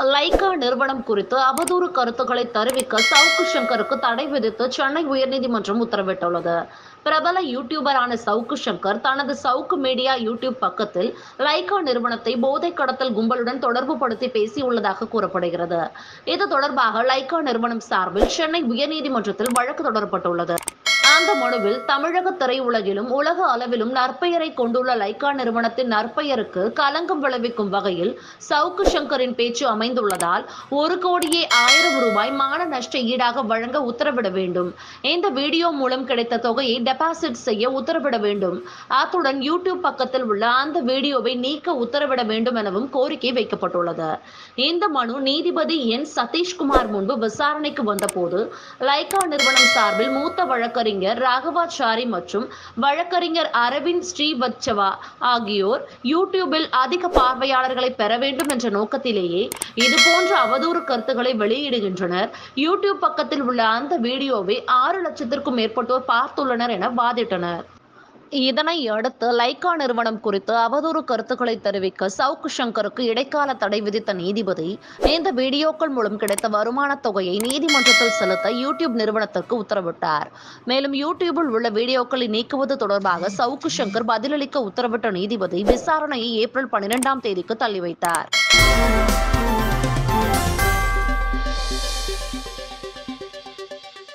Lyca நிறுவனம் குறித்து அவதூறு கருத்துக்களை தெரிவிக்க சவுக்கு சங்கருக்கு தடை விதித்து சென்னை உயர்நீதிமன்றம் உத்தரவிட்டுள்ளது பிரபல யூடியூபரான சவுக்கு சங்கர் தனது சவுக்கு மீடியா யூடியூப் பக்கத்தில் லைகா நிறுவனத்தை போதை கடத்தல் கும்பலுடன் தொடர்பு படுத்தி பேசியுள்ளதாக கூறப்படுகிறது இது தொடர்பாக லைகா நிறுவனம் சார்பில் சென்னை உயர்நீதிமன்றத்தில் வழக்கு தொடரப்பட்டுள்ளது அந்த மனுவில் தமிழக திரையுலகிலும் உலக அளவிலும் நற்பெயரை கொண்டுள்ள லைகா நிறுவனத்தின் நற்பெயருக்கு களங்கம் விளைவிக்கும் வகையில் சவுக்கு சங்கரின் பேச்சு அமைந்துள்ளதால் ஒரு கோடியே ஆயிரம் ரூபாய் மான நஷ்ட ஈடாக வழங்க உத்தரவிட வேண்டும் இந்த வீடியோ மூலம் கிடைத்த தொகையை டெபாசிட் செய்ய உத்தரவிட வேண்டும் அத்துடன் யூடியூப் பக்கத்தில் உள்ள அந்த வீடியோவை நீக்க உத்தரவிட வேண்டும் எனவும் கோரிக்கை வைக்கப்பட்டுள்ளது இந்த மனு நீதிபதி என் சதீஷ்குமார் முன்பு விசாரணைக்கு வந்தபோது லைகா நிறுவனம் சார்பில் மூத்த வழக்கறிஞர் ராகவாச்சாரி மற்றும் வழக்கறிஞர் அரவிந்த் ஸ்ரீவத்சவா ஆகியோர் யூடியூபில் அதிக பார்வையாளர்களை பெற வேண்டும் என்ற நோக்கத்திலேயே இதுபோன்ற அவதூறு கருத்துக்களை வெளியிடுகின்றனர் யூடியூப் பக்கத்தில் உள்ள அந்த வீடியோவை ஆறு லட்சத்திற்கும் மேற்பட்டோர் பார்த்துள்ளனர் என வாதிட்டனர் இதனை அடுத்து லைகா நிறுவனம் குறித்து அவதூறு கருத்துக்களை தெரிவிக்க சவுக்கு சங்கருக்கு இடைக்கால தடை விதித்த நீதிபதி இந்த வீடியோக்கள் மூலம் கிடைத்த வருமானத் தொகையை நீதிமன்றத்தில் செலுத்த யூடியூப் நிறுவனத்திற்கு உத்தரவிட்டார் மேலும் யூடியூபில் உள்ள வீடியோக்களை நீக்குவது தொடர்பாக சவுக்கு சங்கர் பதிலளிக்க உத்தரவிட்ட நீதிபதி விசாரணையை ஏப்ரல் பன்னிரெண்டாம் தேதிக்கு தள்ளி வைத்தார்